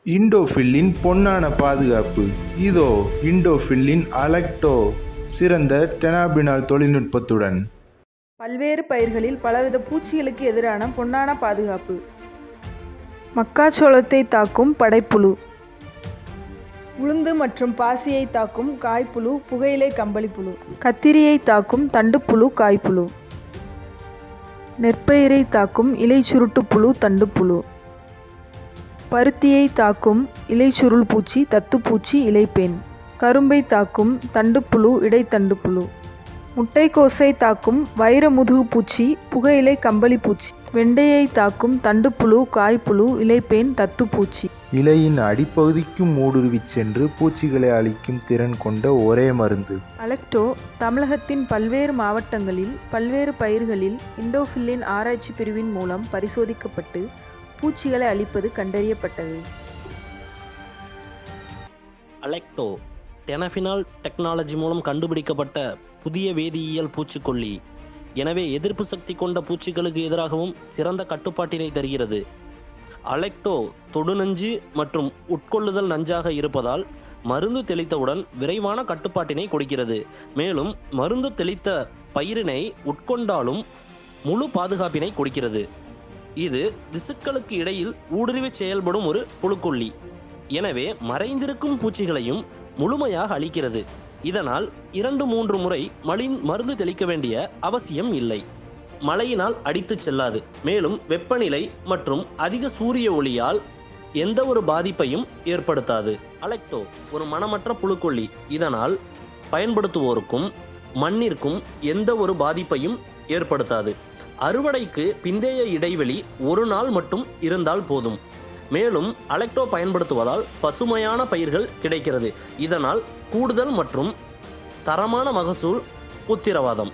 இண்டோஃபில்லின் பொன்னான பாதுகாப்பு இதோ இண்டோஃபில்லின் அலெக்டோ சிறந்த டெனாபினால் தொழில்நுட்பத்துடன் பல்வேறு பயிர்களில் பலவித பூச்சிகளுக்கு எதிரான பொன்னான பாதுகாப்பு மக்காச்சோளத்தை தாக்கும் படைப்புழு உளுந்து மற்றும் பாசியை தாக்கும் காய்ப்புழு புகையிலை கம்பளிப்புழு கத்திரியை தாக்கும் தண்டுப்புழு காய்ப்புழு நெற்பயிரை தாக்கும் இலை சுருட்டுப்புழு தண்டுப்புழு பருத்தியை தாக்கும் இலை சுருள் பூச்சி தத்துப்பூச்சி இலைப்பேன் கரும்பை தாக்கும் தண்டுப்புழு இடைத்தண்டுப்புழு முட்டைக்கோஸை தாக்கும் வைர முதுகு பூச்சி புகையிலை கம்பளி பூச்சி வெண்டையை தாக்கும் தண்டுப்புழு காய்ப்புழு இலைப்பேன் தத்துப்பூச்சி இலையின் அடிப்பகுதிக்கும் ஊடுருவிச் சென்று பூச்சிகளை அழிக்கும் திறன் கொண்ட ஒரே மருந்து அலெக்டோ தமிழகத்தின் பல்வேறு மாவட்டங்களில் பல்வேறு பயிர்களில் இண்டோஃபில்லின் ஆராய்ச்சி பிரிவின் மூலம் பரிசோதிக்கப்பட்டு பூச்சிகளை அழிப்பது கண்டறியப்பட்டது அலெக்டோ டெனஃபினால் டெக்னாலஜி மூலம் கண்டுபிடிக்கப்பட்ட புதிய வேதியியல் பூச்சிக்கொல்லி எனவே எதிர்ப்பு சக்தி கொண்ட பூச்சிகளுக்கு எதிராகவும் சிறந்த கட்டுப்பாட்டினை தருகிறது அலெக்டோ தொடுநஞ்சு மற்றும் உட்கொள்ளுதல் நஞ்சாக இருப்பதால் மருந்து தெளித்தவுடன் விரைவான கட்டுப்பாட்டினை கொடுக்கிறது மேலும் மருந்து தெளித்த பயிரினை உட்கொண்டாலும் முழு பாதுகாப்பினை கொடுக்கிறது இது திசுக்களுக்கு இடையில் ஊடுருவி செயல்படும் ஒரு புழுக்கொல்லி எனவே மறைந்திருக்கும் பூச்சிகளையும் முழுமையாக அழிக்கிறது இதனால் இரண்டு மூன்று முறை மலின் மருந்து தெளிக்க வேண்டிய அவசியம் இல்லை மழையினால் அடித்துச் செல்லாது மேலும் வெப்பநிலை மற்றும் அதிக சூரிய ஒளியால் எந்த ஒரு பாதிப்பையும் ஏற்படுத்தாது அலெக்டோ ஒரு மனமற்ற புழுக்கொல்லி இதனால் பயன்படுத்துவோருக்கும் மண்ணிற்கும் எந்த ஒரு பாதிப்பையும் ஏற்படுத்தாது அறுவடைக்கு பிந்தைய இடைவெளி ஒரு நாள் மட்டும் இருந்தால் போதும் மேலும் அலெக்டோ பயன்படுத்துவதால் பசுமையான பயிர்கள் கிடைக்கிறது இதனால் கூடுதல் மற்றும் தரமான மகசூல் உத்திரவாதம்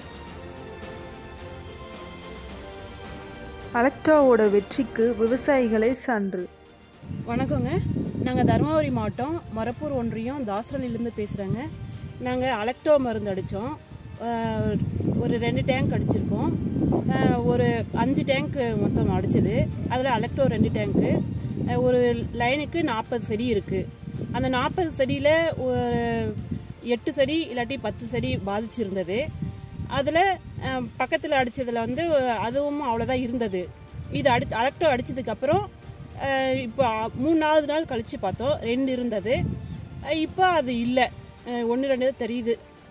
அலெக்டோவோட வெற்றிக்கு விவசாயிகளே சான்று வணக்கங்க நாங்கள் தருமபுரி மாவட்டம் மரப்பூர் ஒன்றியம் தாசரலிலேருந்து பேசுகிறேங்க நாங்கள் அலெக்டோ மருந்து அடித்தோம் ஒரு ரெண்டு டேங்க் அடிச்சிருக்கோம் அஹ், ஒரு அஞ்சு டேங்க் மொத்தம் அடிச்சது அதில் அலெக்டோ ரெண்டு டேங்க்கு அஹ், ஒரு லைனுக்கு நாற்பது செடி இருக்குது அந்த நாற்பது செடியில் ஒரு எட்டு செடி இல்லாட்டி பத்து செடி பாதிச்சிருந்தது அதில் பக்கத்தில் அடித்ததில் வந்து அதுவும் அவ்வளோதான் இருந்தது இது அடி அலெக்டோ அடித்ததுக்கப்புறம் இப்போ மூணு நாலு நாள் கழித்து பார்த்தோம் ரெண்டு இருந்தது அஹ் இப்போ அது இல்லை ஒன்று ரெண்டு தான் தெரியுது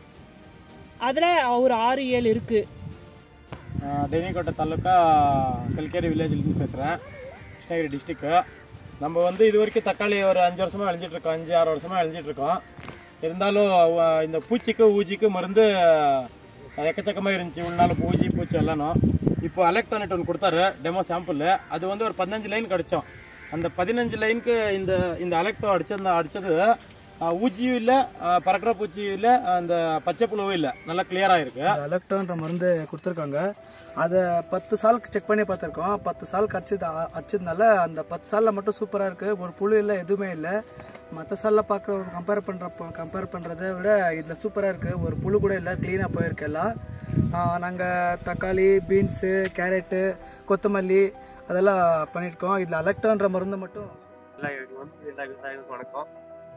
அதில் ஒரு ஆறு ஏழு இருக்குது டெனிக்கோட்டை தாலுக்கா கல்கேரி வில்லேஜ்லேருந்து பேசுகிறேன் கிருஷ்ணகிரி டிஸ்ட்ரிக்கு நம்ம வந்து இது வரைக்கும் தக்காளி ஒரு அஞ்சு வருஷமாக விளைஞ்சிட்டு இருக்கோம் அஞ்சு ஆறு வருஷமாக விளைஞ்சிட்டு இருக்கோம் இருந்தாலும் அஹ், இந்த பூச்சிக்கு ஊஜிக்கு மருந்து அஹ், எக்கச்சக்கமாக இருந்துச்சு உள்நாள் பூச்சி பூச்சி எல்லாரும் இப்போ அலெக்ட்ரானிட் ஒன்று கொடுத்தாரு டெமோ சாம்பிள் அது வந்து ஒரு பதினஞ்சு லைன் கிடைச்சோம் அந்த பதினஞ்சு லைனுக்கு இந்த இந்த அலெக்டோ அடிச்சது அடிச்சது அஹ், ஊஜியும் இல்லை பறக்கிற பூச்சியும் இல்லை அந்த பச்சை புழுவும் இல்லை நல்லா கிளியராக இருக்கு அலெக்டான்ற மருந்து கொடுத்துருக்காங்க அதை பத்து சாலுக்கு செக் பண்ணி பார்த்துருக்கோம் பத்து சால் கடிச்சது அடிச்சதுனால அந்த பத்து சாலில் மட்டும் சூப்பராக இருக்குது ஒரு புழு இல்லை எதுவுமே இல்லை மற்ற சாலில் பார்க்குற கம்பேர் பண்ணுறப்போ கம்பேர் பண்ணுறதை விட இதில் சூப்பராக இருக்குது ஒரு புழு கூட இல்லை க்ளீனாக போயிருக்கு எல்லாம் நாங்கள் தக்காளி பீன்ஸு கேரட்டு கொத்தமல்லி அதெல்லாம் பண்ணியிருக்கோம் இதில் அலெக்டான்ற மருந்து மட்டும் எல்லா வந்து எல்லா விவசாயிகளுக்கும் வணக்கம்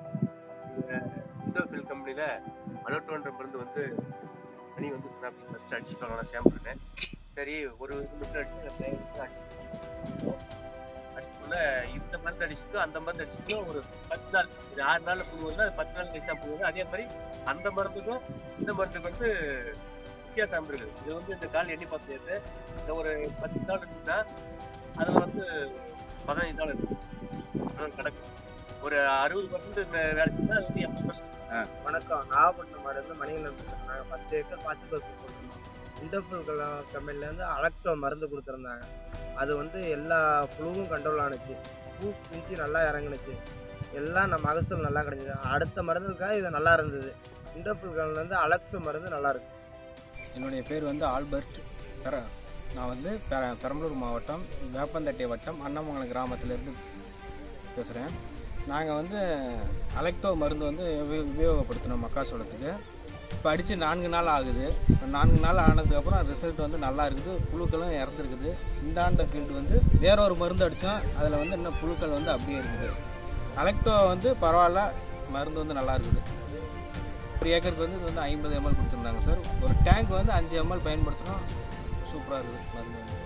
இண்டோஃபில் கம்பெனியில் அலோட்டோன்ற மருந்து வந்து மணி வந்து சொன்னாப்பி ஃபஸ்ட்டு அடிச்சுக்கலாம் நான் சாம்பிள்னு சரி ஒரு இது மட்டும் அடிச்சு அந்த பையனுக்கு அடிச்சு அதுக்குள்ள இந்த மருந்து அடிச்சுட்டு அந்த மருந்து அடிச்சுட்டு ஒரு பத்து நாள் இது ஆறு நாளில் புழுவுன்னா அது பத்து நாள் கழிச்சா புழுவு அதே மாதிரி அந்த மருந்துக்கும் இந்த மருந்துக்கு வந்து வித்தியாசம் இருக்குது இது வந்து இந்த கால் எண்ணி பார்த்து இந்த ஒரு பத்து நாள் இருந்துச்சுன்னா அதில் வந்து பதினஞ்சு நாள் இருக்கு அதான் கணக்கு ஒரு அறுபது பர்சன்ட் வேலை செஞ்சா அது வந்து எண்பது பர்சன்ட் வணக்கம் நாகப்பட்டினம் மருந்து மணிகண்டன் நாங்கள் பத்து ஏக்கர் பாசி பருப்பு போட்டிருந்தோம் இண்டோஃபில் கம்பெனிலேருந்து அலக்டோ மருந்து கொடுத்துருந்தாங்க அது வந்து எல்லா புழுவும் கண்ட்ரோல் ஆனுச்சு பூ பிஞ்சு நல்லா இறங்குனுச்சு எல்லாம் நம்ம மகசூல் நல்லா கிடைச்சது அடுத்த மருந்துக்காக இது நல்லா இருந்தது இண்டோஃபில் கம்பெனிலேருந்து அலக்ஸோ மருந்து நல்லா இருக்கு என்னுடைய பேர் வந்து ஆல்பர்ட் பெர நான் வந்து பெர பெரம்பலூர் மாவட்டம் வேப்பந்தட்டை வட்டம் அன்னமங்கலம் கிராமத்திலேருந்து பேசுகிறேன் நாங்கள் வந்து அலெக்டோ மருந்து வந்து உபயோ- உபயோகப்படுத்தினோம் மக்காச்சோளத்துக்கு இப்போ அடித்து நான்கு நாள் ஆகுது இப்போ நான்கு நாள் ஆனதுக்கப்புறம் ரிசல்ட் வந்து நல்லா இருக்குது புழுக்களும் இறந்துருக்குது இந்த ஆண்ட ஃபீல்டு வந்து வேற ஒரு மருந்து அடித்தோம் அதில் வந்து இன்னும் புழுக்கள் வந்து அப்படியே இருக்குது அலெக்டோ வந்து பரவாயில்ல மருந்து வந்து நல்லா இருக்குது ஒரு ஏக்கருக்கு வந்து இது வந்து ஐம்பது எம்எல் கொடுத்துருந்தாங்க சார் ஒரு டேங்க் வந்து அஞ்சு எம்எல் பயன்படுத்தினா சூப்பராக இருக்குது மருந்து வந்து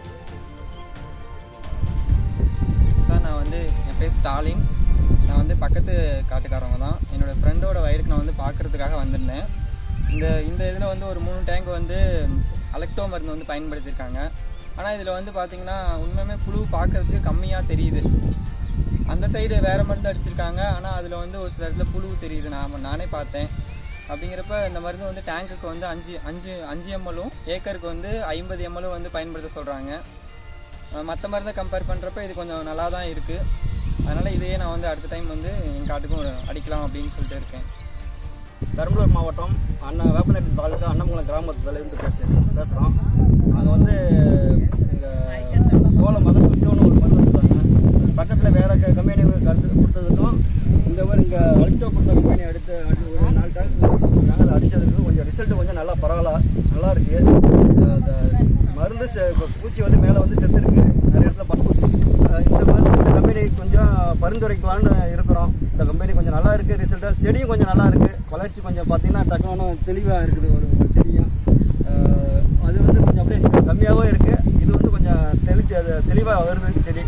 சார் நான் வந்து என் பேர் ஸ்டாலின் நான் வந்து பக்கத்து காட்டுக்காரவங்க தான் என்னோடய ஃப்ரெண்டோட வயலுக்கு நான் வந்து பார்க்குறதுக்காக வந்திருந்தேன் இந்த இந்த இதில் வந்து ஒரு மூணு டேங்க் வந்து அலெக்டோ மருந்து வந்து பயன்படுத்தியிருக்காங்க ஆனால் இதில் வந்து பார்த்திங்கன்னா உண்மையுமே புழு பார்க்கறதுக்கு கம்மியாக தெரியுது அந்த சைடு வேறு மருந்து அடிச்சிருக்காங்க ஆனால் அதில் வந்து ஒரு சில இடத்துல புழு தெரியுது நான் நானே பார்த்தேன் அப்படிங்கிறப்ப இந்த மருந்து வந்து டேங்குக்கு வந்து அஞ்சு அஞ்சு அஞ்சு எம்எல்லும் ஏக்கருக்கு வந்து ஐம்பது எம்எல்லும் வந்து பயன்படுத்த சொல்கிறாங்க மற்ற மருந்தை கம்பேர் பண்ணுறப்ப இது கொஞ்சம் நல்லா தான் இருக்குது அதனால் இதையே நான் வந்து அடுத்த டைம் வந்து என் காட்டுக்கும் அடிக்கலாம் அப்படின்னு சொல்லிட்டு இருக்கேன் பெரம்பலூர் மாவட்டம் அண்ணா வேப்பந்தட்டி தாலுக்கா அன்னமங்கலம் கிராமத்துலேருந்து பேசு பேசுகிறோம் நாங்கள் வந்து இங்கே சோளம் மலை சுத்தம்னு ஒரு மருந்து கொடுத்தாங்க பக்கத்தில் வேறு க கம்பெனி கருத்து கொடுத்ததுக்கும் இந்த மாதிரி இங்கே அல்டோ கொடுத்த கம்பெனி அடுத்து அடுத்து ஒரு நாலு டேங்க் நாங்கள் அதை அடித்ததுக்கு கொஞ்சம் ரிசல்ட் கொஞ்சம் நல்லா பரவாயில்ல நல்லா இருக்கு அஹ் இந்த மருந்து செ- இப்ப பூச்சி வந்து மேலே வந்து செத்துருக்கு நிறைய இடத்துல ப- அஹ் இந்த மருந்து இந்த கம்பெனி கொஞ்சம் பரிந்துரைக்கலான்னு இருக்கிறோம் இந்த கம்பெனி கொஞ்சம் நல்லா இருக்குது ரிசல்ட்டாக செடியும் கொஞ்சம் நல்லா இருக்குது வளர்ச்சி கொஞ்சம் பார்த்தீங்கன்னா டக்குனு தெளிவாக இருக்குது ஒரு ஒரு செடியும் அஹ் அது வந்து கொஞ்சம் அப்படியே செ- கம்மியாகவும் இருக்குது இது வந்து கொஞ்சம் தெளிச்சு அது தெளிவாக வருது செடி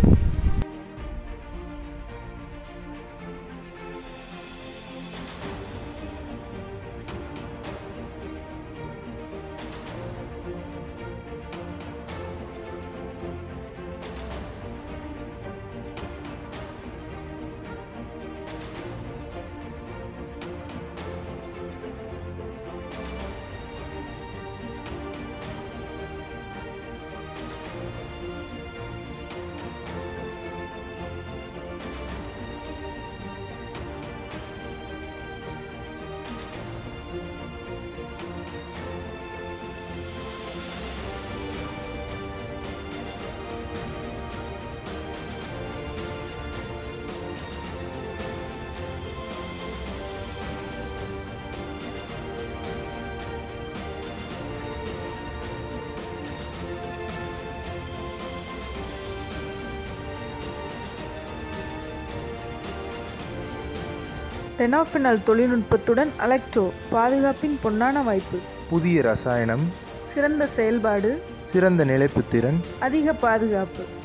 டெனாஃபினால் தொழில்நுட்பத்துடன் அலெக்டோ பாதுகாப்பின் பொன்னான வாய்ப்பு புதிய ரசாயனம் சிறந்த செயல்பாடு சிறந்த நிலைப்புத்திறன் அதிக பாதுகாப்பு